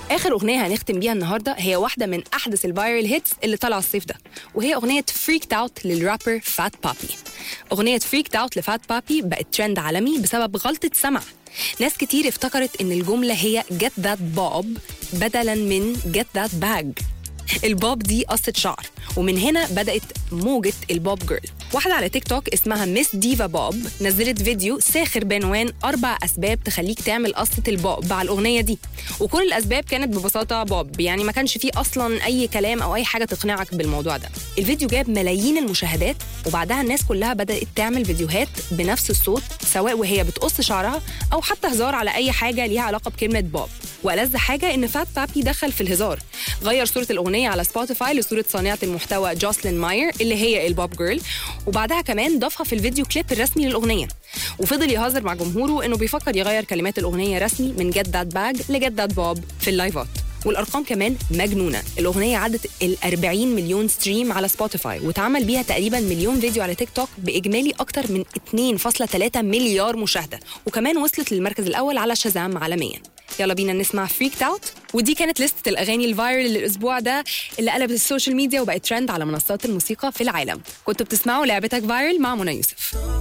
اخر اغنيه هنختم بيها النهارده هي واحده من احدث الفايرال هيتس اللي طالعه الصيف ده وهي اغنيه فريكد اوت للرابر فات بابي اغنيه فريكد اوت لفات بابي بقت ترند عالمي بسبب غلطه سمع ناس كتير افتكرت ان الجمله هي get that bob بدلا من get that bag البوب دي قصة شعر ومن هنا بدأت موجة البوب جيرل واحدة على تيك توك اسمها ميس ديفا بوب نزلت فيديو ساخر بعنوان أربع أسباب تخليك تعمل قصة البوب على الأغنية دي وكل الأسباب كانت ببساطة بوب يعني ما كانش فيه أصلا أي كلام أو أي حاجة تقنعك بالموضوع ده الفيديو جاب ملايين المشاهدات وبعدها الناس كلها بدأت تعمل فيديوهات بنفس الصوت سواء وهي بتقص شعرها أو حتى هزار على أي حاجة ليها علاقة بكلمة بوب وألذ حاجة إن فات بابي دخل في الهزار غير صورة الأغنية على سبوتيفاي لصورة صانعة المحتوى جوسلين ماير اللي هي البوب جيرل وبعدها كمان ضافها في الفيديو كليب الرسمي للأغنية وفضل يهزر مع جمهوره إنه بيفكر يغير كلمات الأغنية رسمي من جت ذات باج لجت ذات بوب في اللايفات والارقام كمان مجنونه الاغنيه عدت ال 40 مليون ستريم على سبوتيفاي واتعمل بيها تقريبا مليون فيديو على تيك توك باجمالي اكتر من 2.3 مليار مشاهده وكمان وصلت للمركز الاول على شازام عالميا يلا بينا نسمع فريكد اوت ودي كانت لستة الاغاني الفايرل للاسبوع ده اللي قلبت السوشيال ميديا وبقت ترند على منصات الموسيقى في العالم كنتوا بتسمعوا لعبتك فايرل مع منى يوسف